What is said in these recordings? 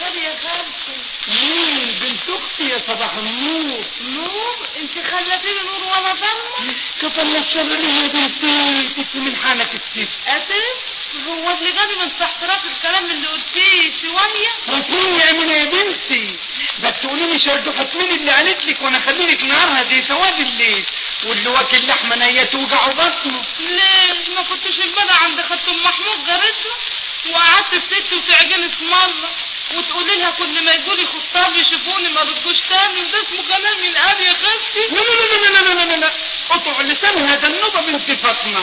خير يا خالتي مين بنت اختي يا صباح النور نور انت خلتيني نور وانا ضلمه كفلنا الشر ليه يا بنتي كنت من حالك الست اسف هو ابن غبي من استحضرات الكلام اللي قلتيه شويه رسميني يا امينه يا بنتي بس تقولي لي شردحت مين اللي قالت لك وانا اخليلك نهارها زي سواد الليل واللي واكل لحمه نيه توجعه بطنه ليه ما كنتش البدا عند خالته ام محمود جارتها وقعدت الست وتعجن اسم الله وتقولي لها كل ما يقولي خطاب يشوفوني ما ردوش تاني وده اسمه كلام من ابي يا خالتي لا لا لا لا لا لا لا لا قطع لسان هذا النوبة بنت فاطمة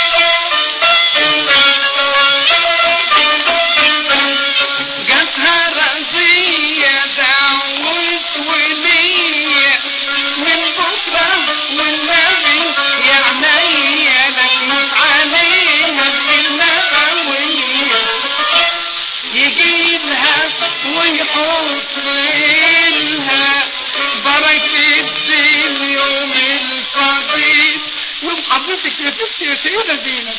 جاتها رزية دعوت ولية من بكرة والنبي يا عينيا لكمت عليها بالنبوية يجيبها ويحط لها بركة اليوم الفضيل يوم حضرتك يا ستي يا سيدة زينب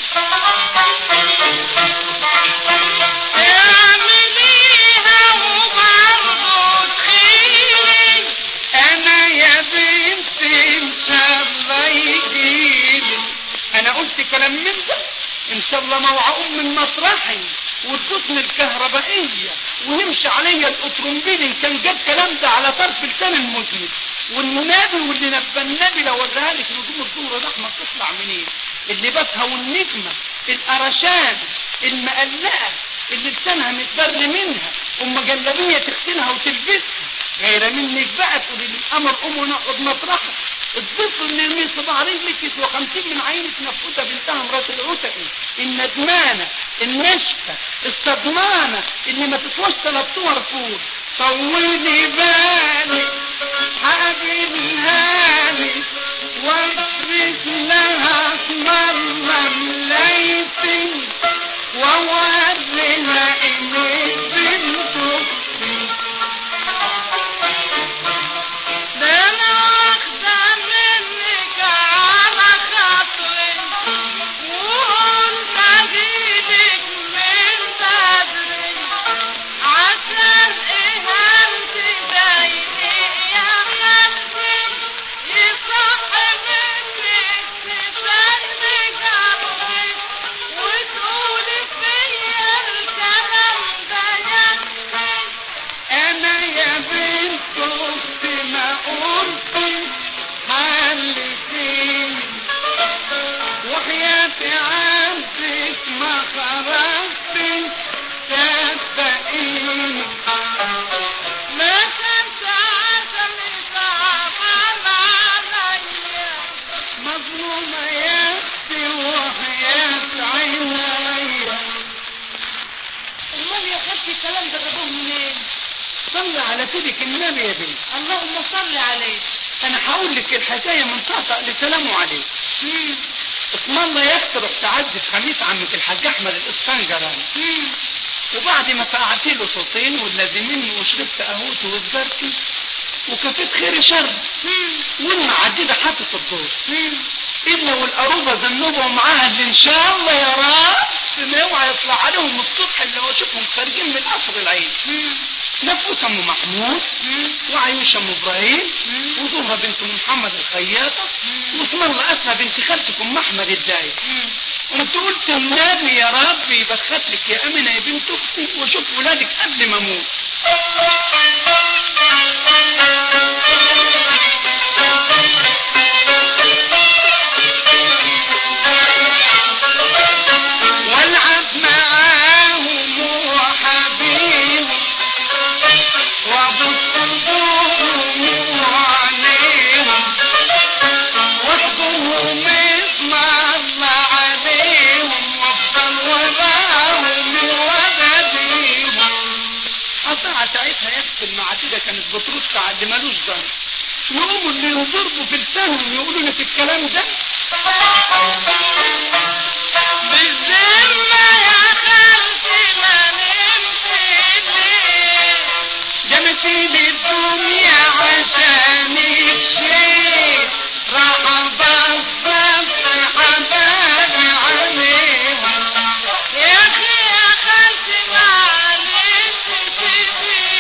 اعمليها وبرضه تخيلي انا يا بنتي ان شاء الله يجيلي انا قلت كلام من ده ان شاء الله موعى من مطرحي والدقن الكهربائية ويمشي عليا الأطرمبيل إن كان جاب كلام ده على طرف لسان المذنب والمنابي واللي نبى النبي لو وريها لك نجوم الظهر الأحمر تطلع منين اللي بسها والنجمة القرشان المقلقة اللي لسانها متبر منها أم جلابية تغسلها وتلبسها غير منك بقى تقولي لي القمر قوم ونقعد مطرحها الطفل اللي يرمي صباع رجلك يسوى خمسين من عينك نفوتها بنتها مرات العتقي الندمانة النشفة الصدمانة اللي ما تسواش ثلاث صور فوق طولي بالك حابلها لي واصرف لها اسمر مليتي ووريها انك بنت اختي ده انا واخده منك على خاطري وقلت اجيبك من بدري عشان اهانتي ضايقك يا خالتي يصح منك تسلي قلبي وتقولي فيا الكلام ده يا اختي انا يا بنت اختي ما قلت حلتيني وحياتي عبدك ما خرجت صدقيني ما كنت عشمي صعبان عليا مظلومة يا اختي وحياة عينيا امال يا خالتي الكلام ده جابوه منين صلي على سيدك النبي يا بنت اللهم صل عليه انا هقول لك الحكاية من طقطق لسلام عليك مم. اسم الله يا اختي رحت عزت خميس عمك الحاج احمد الاسفنجراني مم. وبعد ما فقعت له صوتين واللازمين وشربت قهوتي وسجارتي وكفيت خير شر مم. والمعدده حاطط الدور مم. الا والقروبه ذنوبه ومعاها اللي ان شاء الله يا رب ما اوعى يطلع عليهم الصبح اللي هو اشوفهم خارجين من قصر العين مم. نفوس ام محمود مم. وعيوش ام ابراهيم مم. وزهره بنت محمد الخياطه واسم الله اسمى بنت خالتك ام احمد الدايب مم. قلت قلت النبي يا رب يبخت لك يا امنه يا بنت اختي واشوف ولادك قبل ما اموت والعب معاهم وحبيهم وابص لهم وعليهم واحضرهم اسم الله عليهم وافضل وراهم وبديهم أصلا ساعتها يا اختي المعاتدة كانت بترص على اللي مالوش ذنب يقوموا اللي يضربوا في لسانهم يقولوا لي في الكلام ده بالذمة يا خالتي ما نمت ليه ده انا سيب الدنيا عشان الشيء راح ابصبص حبابي عليهم يا اخي يا خالتي معلش سيبيني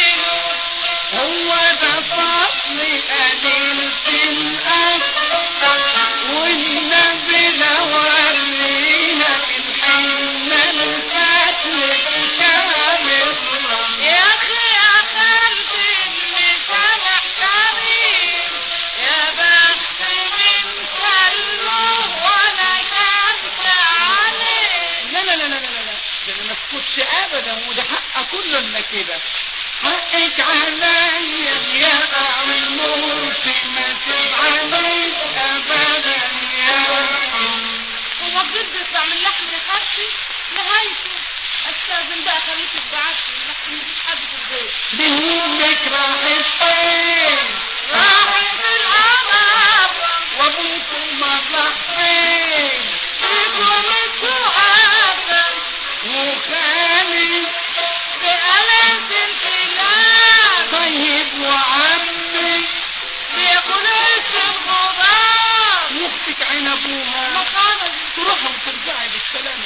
لا لا لا لا لا ده انا ما اسكتش ابدا وده حق كلنا كده حقك عليا يا قوي الموت ما تزعليش ابدا يا هو الجد يطلع من لحم يا خالتي نهايته استاذن بقى خليك تبعتي لحم مفيش حد في البيت بهمك راحت فين راحت العرب وابوكم ما راح فين فيكم السعادة وخالي بألف البلاد طيب وعمي بياكل اسم الغراب واختك عين ابوها مقالة تروحوا وترجعي بالسلام